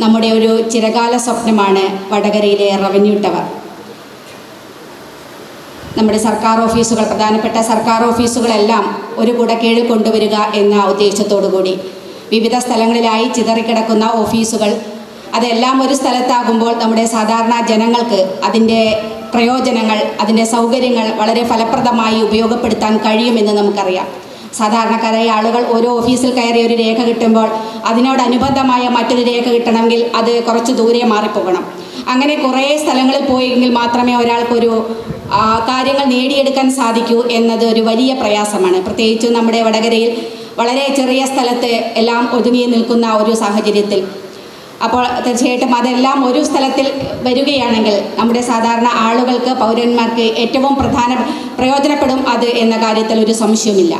നമ്മുടെ ഒരു ചിരകാല സ്വപ്നമാണ് വടകരയിലെ റവന്യൂ ടവർ നമ്മുടെ സർക്കാർ ഓഫീസുകൾ പ്രധാനപ്പെട്ട സർക്കാർ ഓഫീസുകളെല്ലാം ഒരു കുടക്കീഴിൽ കൊണ്ടുവരിക എന്ന ഉദ്ദേശത്തോടു കൂടി വിവിധ സ്ഥലങ്ങളിലായി ചിതറിക്കിടക്കുന്ന ഓഫീസുകൾ അതെല്ലാം ഒരു സ്ഥലത്താകുമ്പോൾ നമ്മുടെ സാധാരണ ജനങ്ങൾക്ക് അതിൻ്റെ പ്രയോജനങ്ങൾ അതിൻ്റെ സൗകര്യങ്ങൾ വളരെ ഫലപ്രദമായി ഉപയോഗപ്പെടുത്താൻ കഴിയുമെന്ന് നമുക്കറിയാം സാധാരണക്കാരായ ആളുകൾ ഓരോ ഓഫീസിൽ കയറി ഒരു രേഖ കിട്ടുമ്പോൾ അതിനോടനുബന്ധമായ മറ്റൊരു രേഖ കിട്ടണമെങ്കിൽ അത് കുറച്ച് ദൂരെ മാറിപ്പോകണം അങ്ങനെ കുറേ സ്ഥലങ്ങളിൽ പോയെങ്കിൽ മാത്രമേ ഒരാൾക്കൊരു ആ, കാര്യങ്ങൾ നേടിയെടുക്കാൻ സാധിക്കൂ എന്നത് ഒരു വലിയ പ്രയാസമാണ് പ്രത്യേകിച്ചും നമ്മുടെ വടകരയിൽ വളരെ ചെറിയ സ്ഥലത്ത് എല്ലാം ഒതുങ്ങി നിൽക്കുന്ന ഒരു സാഹചര്യത്തിൽ അപ്പോൾ തീർച്ചയായിട്ടും അതെല്ലാം ഒരു സ്ഥലത്തിൽ വരികയാണെങ്കിൽ നമ്മുടെ സാധാരണ ആളുകൾക്ക് പൗരന്മാർക്ക് ഏറ്റവും പ്രധാന പ്രയോജനപ്പെടും അത് എന്ന കാര്യത്തിൽ ഒരു സംശയവുമില്ല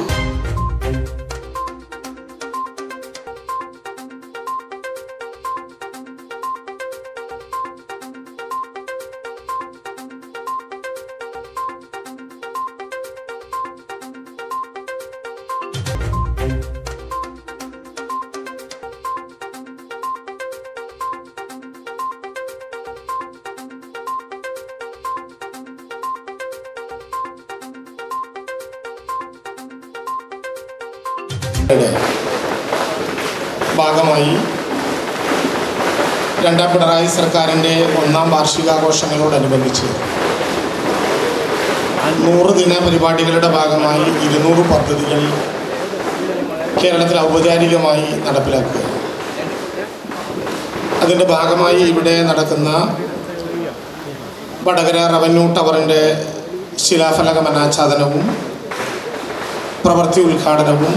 യുടെ ഭാഗമായി രണ്ടാം പിണറായി സർക്കാരിൻ്റെ ഒന്നാം വാർഷികാഘോഷങ്ങളോടനുബന്ധിച്ച് നൂറ് ദിന പരിപാടികളുടെ ഭാഗമായി ഇരുന്നൂറ് പദ്ധതികൾ കേരളത്തിൽ ഔപചാരികമായി നടപ്പിലാക്കുക അതിൻ്റെ ഭാഗമായി ഇവിടെ നടക്കുന്ന വടകര റവന്യൂ ടവറിൻ്റെ ശിലാഫലക അനാച്ഛാദനവും പ്രവൃത്തി ഉദ്ഘാടനവും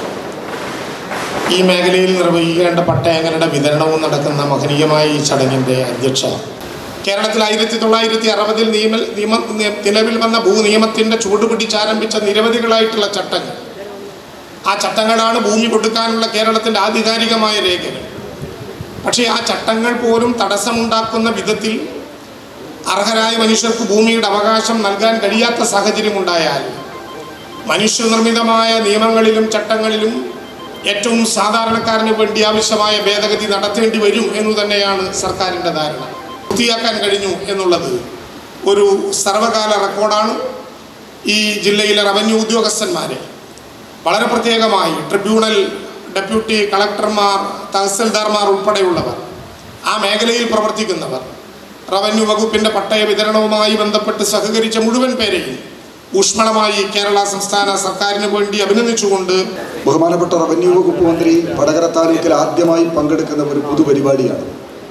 ഈ മേഖലയിൽ നിർവഹിക്കേണ്ട പട്ടയങ്ങളുടെ വിതരണവും നടക്കുന്ന മഹനീയമായ ഈ ചടങ്ങിൻ്റെ അധ്യക്ഷ കേരളത്തിൽ ആയിരത്തി തൊള്ളായിരത്തി അറുപതിൽ നിയമ നിയമ നിലവിൽ വന്ന ഭൂനിയമത്തിൻ്റെ ചൂട് പിടിച്ചാരംഭിച്ച നിരവധികളായിട്ടുള്ള ചട്ടങ്ങൾ ആ ചട്ടങ്ങളാണ് ഭൂമി കൊടുക്കാനുള്ള കേരളത്തിൻ്റെ ആധികാരികമായ രേഖകൾ പക്ഷേ ആ ചട്ടങ്ങൾ പോലും തടസ്സമുണ്ടാക്കുന്ന വിധത്തിൽ അർഹരായ മനുഷ്യർക്ക് ഭൂമിയുടെ അവകാശം നൽകാൻ കഴിയാത്ത സാഹചര്യമുണ്ടായാൽ മനുഷ്യനിർമ്മിതമായ നിയമങ്ങളിലും ചട്ടങ്ങളിലും ഏറ്റവും സാധാരണക്കാരന് വേണ്ടി ആവശ്യമായ ഭേദഗതി നടത്തേണ്ടി വരും എന്ന് തന്നെയാണ് സർക്കാരിൻ്റെ ധാരണ പൂർത്തിയാക്കാൻ കഴിഞ്ഞു എന്നുള്ളത് ഒരു സർവകാല റെക്കോർഡാണ് ഈ ജില്ലയിലെ റവന്യൂ ഉദ്യോഗസ്ഥന്മാരെ വളരെ പ്രത്യേകമായി ട്രിബ്യൂണൽ ഡെപ്യൂട്ടി കളക്ടർമാർ തഹസിൽദാർമാർ ഉൾപ്പെടെയുള്ളവർ ആ മേഖലയിൽ പ്രവർത്തിക്കുന്നവർ റവന്യൂ വകുപ്പിൻ്റെ പട്ടയ വിതരണവുമായി ബന്ധപ്പെട്ട് സഹകരിച്ച മുഴുവൻ പേരെയും ഊഷ്മളമായി കേരള സംസ്ഥാന സർക്കാരിന് വേണ്ടി അഭിനന്ദിച്ചുകൊണ്ട് ബഹുമാനപ്പെട്ട റവന്യൂ വകുപ്പ് മന്ത്രി വടകര താലൂക്കിൽ ആദ്യമായി പങ്കെടുക്കുന്ന ഒരു പൊതുപരിപാടിയാണ്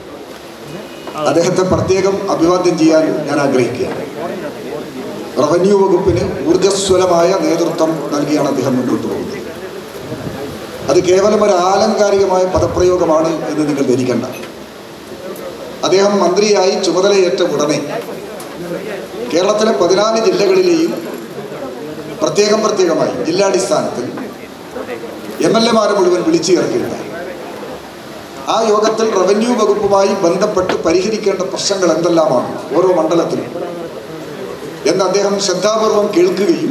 അദ്ദേഹത്തെ പ്രത്യേകം അഭിവാദ്യം ചെയ്യാൻ ഞാൻ ആഗ്രഹിക്കുകയാണ് റവന്യൂ വകുപ്പിന് ഊർജ്ജസ്വലമായ നേതൃത്വം നൽകിയാണ് അദ്ദേഹം മുന്നോട്ട് പോകുന്നത് അത് കേവലം ഒരു ആലങ്കാരികമായ പദപ്രയോഗമാണ് എന്ന് നിങ്ങൾ ധരിക്കണ്ട അദ്ദേഹം മന്ത്രിയായി ചുമതലയേറ്റ ഉടനെ കേരളത്തിലെ പതിനാല് ജില്ലകളിലെയും പ്രത്യേകം പ്രത്യേകമായി ജില്ലാടിസ്ഥാനത്തിൽ എം എൽ എമാരെ മുഴുവൻ വിളിച്ചു ചേർക്കുകയുണ്ടായി ആ യോഗത്തിൽ റവന്യൂ വകുപ്പുമായി ബന്ധപ്പെട്ട് പരിഹരിക്കേണ്ട പ്രശ്നങ്ങൾ എന്തെല്ലാമാണ് ഓരോ മണ്ഡലത്തിലും എന്ന് അദ്ദേഹം ശ്രദ്ധാപൂർവം കേൾക്കുകയും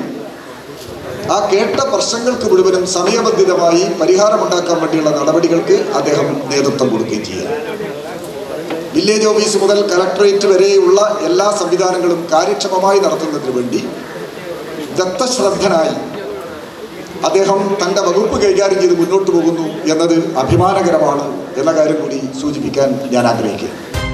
ആ കേട്ട പ്രശ്നങ്ങൾക്ക് മുഴുവനും സമയബന്ധിതമായി പരിഹാരമുണ്ടാക്കാൻ വേണ്ടിയുള്ള നടപടികൾക്ക് അദ്ദേഹം നേതൃത്വം കൊടുക്കുകയും ചെയ്യുക വില്ലേജ് ഓഫീസ് മുതൽ കലക്ടറേറ്റ് വരെയുള്ള എല്ലാ സംവിധാനങ്ങളും കാര്യക്ഷമമായി നടത്തുന്നതിന് വേണ്ടി ദത്തശ്രദ്ധനായി അദ്ദേഹം തൻ്റെ വകുപ്പ് കൈകാര്യം ചെയ്ത് മുന്നോട്ട് പോകുന്നു എന്നത് അഭിമാനകരമാണ് എന്ന കാര്യം കൂടി സൂചിപ്പിക്കാൻ ഞാൻ ആഗ്രഹിക്കുന്നു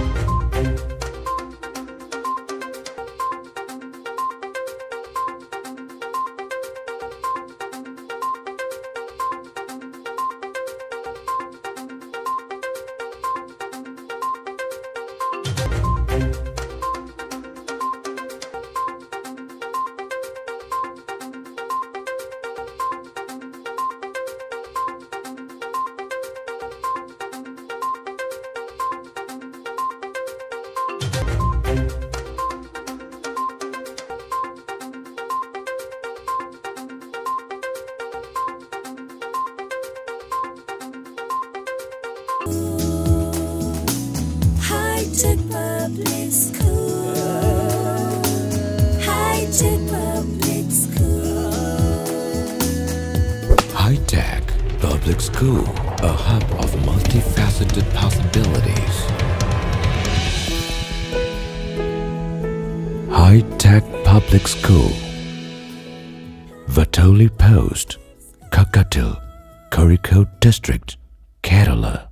High Tech Public School. High Tech Public School. high tech Public School, a hub of multifaceted possibilities. High Tech Public School, Vatoli Post, Kakatil, Kozhikode District, Kerala.